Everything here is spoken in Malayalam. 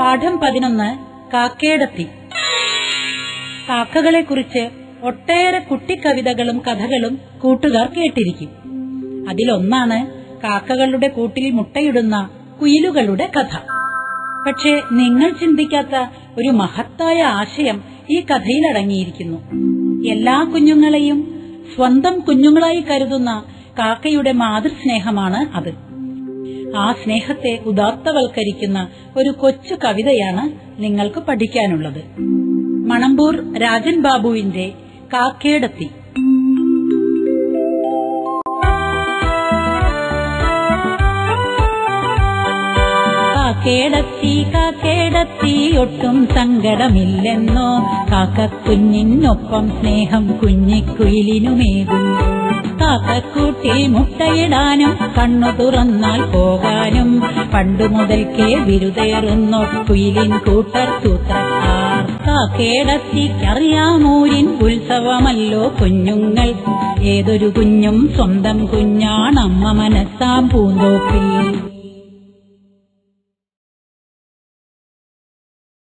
പാഠം പതിനൊന്ന് കാക്കേടത്തി കാക്കകളെക്കുറിച്ച് ഒട്ടേറെ കുട്ടിക്കവിതകളും കഥകളും കൂട്ടുകാർ കേട്ടിരിക്കും അതിലൊന്നാണ് കാക്കകളുടെ കൂട്ടിൽ മുട്ടയിടുന്ന കുയിലുകളുടെ കഥ പക്ഷേ നിങ്ങൾ ചിന്തിക്കാത്ത ഒരു മഹത്തായ ആശയം ഈ കഥയിൽ അടങ്ങിയിരിക്കുന്നു എല്ലാ കുഞ്ഞുങ്ങളെയും സ്വന്തം കുഞ്ഞുങ്ങളായി കരുതുന്ന കാക്കയുടെ മാതൃസ്നേഹമാണ് അത് ആ സ്നേഹത്തെ ഉദാത്തവൽക്കരിക്കുന്ന ഒരു കൊച്ചു കവിതയാണ് നിങ്ങൾക്ക് പഠിക്കാനുള്ളത് മണമ്പൂർ രാജൻ ബാബുവിന്റെ കാക്കേടത്തി കാക്കേടത്തി കാക്കേടത്തി ഒട്ടും സങ്കടമില്ലെന്നോ കാക്കക്കുഞ്ഞിനൊപ്പം സ്നേഹം കുഞ്ഞിക്കുയിലിനുമേകും കാക്കക്കൂട്ടിൽ മുട്ടയിടാനും കണ്ണു തുറന്നാൽ പോകാനും പണ്ടു മുതൽക്കേ വിരുതേറുന്നു കുയിലിൻ കൂട്ടർ സൂത്രക്കാർ കാക്കേടത്തിക്കറിയാമൂരിൻ ഉത്സവമല്ലോ കുഞ്ഞുങ്ങൾ ഏതൊരു കുഞ്ഞും സ്വന്തം കുഞ്ഞാണമ്മ മനസ്സാം പൂന്തോപ്പിൽ